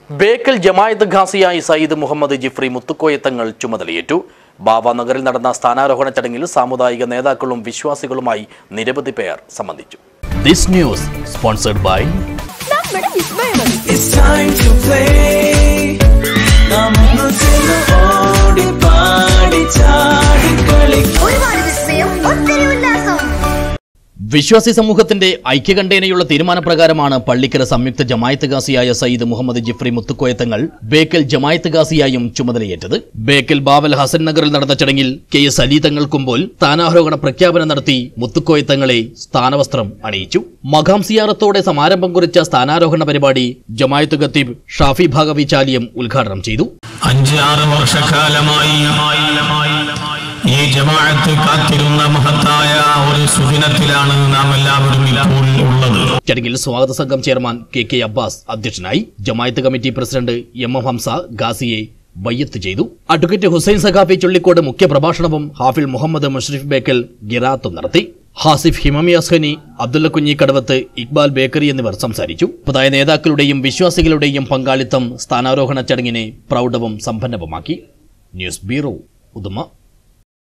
ബേക്കൽ ജമായത്ത് ഖാസിയായി സയ്യിദ് മുഹമ്മദ് ജിഫ്രി മുത്തുക്കോയത്തങ്ങൾ ചുമതലയേറ്റു ബാവ നഗറിൽ നടന്ന സ്ഥാനാരോഹണ ചടങ്ങിൽ സാമുദായിക നേതാക്കളും വിശ്വാസികളുമായി നിരവധി പേർ സംബന്ധിച്ചു ദിസ് ന്യൂസ് സ്പോൺസർഡ് ബൈ നമ്മുടെ വിസ്മയമത് It's time to play. നമ്മൾ ചേർന്ന് ഓടി പാടി ചാടി കളിക്കാം ഒരുപാട് വിസ്മയം ഒത്തിരി ഉല്ലാസം വിശ്വാസി സമൂഹത്തിന്റെ ഐക്യകണ്ഠേനയുള്ള തീരുമാനപ്രകാരമാണ് പള്ളിക്കര സംയുക്ത ജമായത്ത് ഗാസിയായ സയ്യിദ് മുഹമ്മദ് ജിഫ്രി മുത്തുക്കോയത്തങ്ങൾ ബേക്കൽ ജമായത്ത് ഗാസിയായും ചുമതലയേറ്റത് ബേക്കൽ ബാവൽ ഹസൻ നഗറിൽ നടന്ന ചടങ്ങിൽ കെ എസ് അലി തങ്ങൾ കുമ്പോൾ സ്ഥാനാരോഹണ പ്രഖ്യാപനം നടത്തി മുത്തുക്കോയത്തങ്ങളെ സ്ഥാനവസ്ത്രം അണിയിച്ചു മഖാം സിയാറത്തോടെ സമാരംഭം കുറിച്ച സ്ഥാനാരോഹണ പരിപാടി ജമായത്ത് ഖത്തീബ് ഷാഫി ഭാഗവി ചാലിയം ഉദ്ഘാടനം ചെയ്തു അഞ്ച് ആറ് വർഷക്കാലമായി ഈ ജമാഅത്ത് കാത്തിരുന്ന മഹത്തായ ഒരു സുദിനത്തിലാണ് നാം എല്ലാവരും ഇപ്പോൾ ഉള്ളത് ചടങ്ങിൽ സ്വാഗത സംഘം ചെയർമാൻ കെ കെ അബ്ബാസ് അധ്യക്ഷനായി ജമായത്ത് committee president M M Hamsa ഗാസിയെ ബയ്യത്ത് ചെയ്തു അഡ്വക്കേറ്റ് ഹുസൈൻ സഖാഫി ചുള്ളിക്കോട് മുഖ്യപ്രഭാഷണവും ഹാഫിൽ മുഹമ്മദ് മുഷറിഫ് ബേക്കൽ ഗിറാത്തും നടത്തി ഹാസിഫ് ഹിമമി അസ്ഹനി അബ്ദുള്ള കുഞ്ഞി കടവത്ത് ഇക്ബാൽ ബേക്കറി എന്നിവർ സംസാരിച്ചു പുതായ നേതാക്കളുടെയും വിശ്വാസികളുടെയും പങ്കാളിത്തം സ്ഥാനാരോഹണ ചടങ്ങിനെ പ്രൗഢവും സമ്പന്നവുമാക്കി ന്യൂസ് ബ്യൂറോ ഉദുമ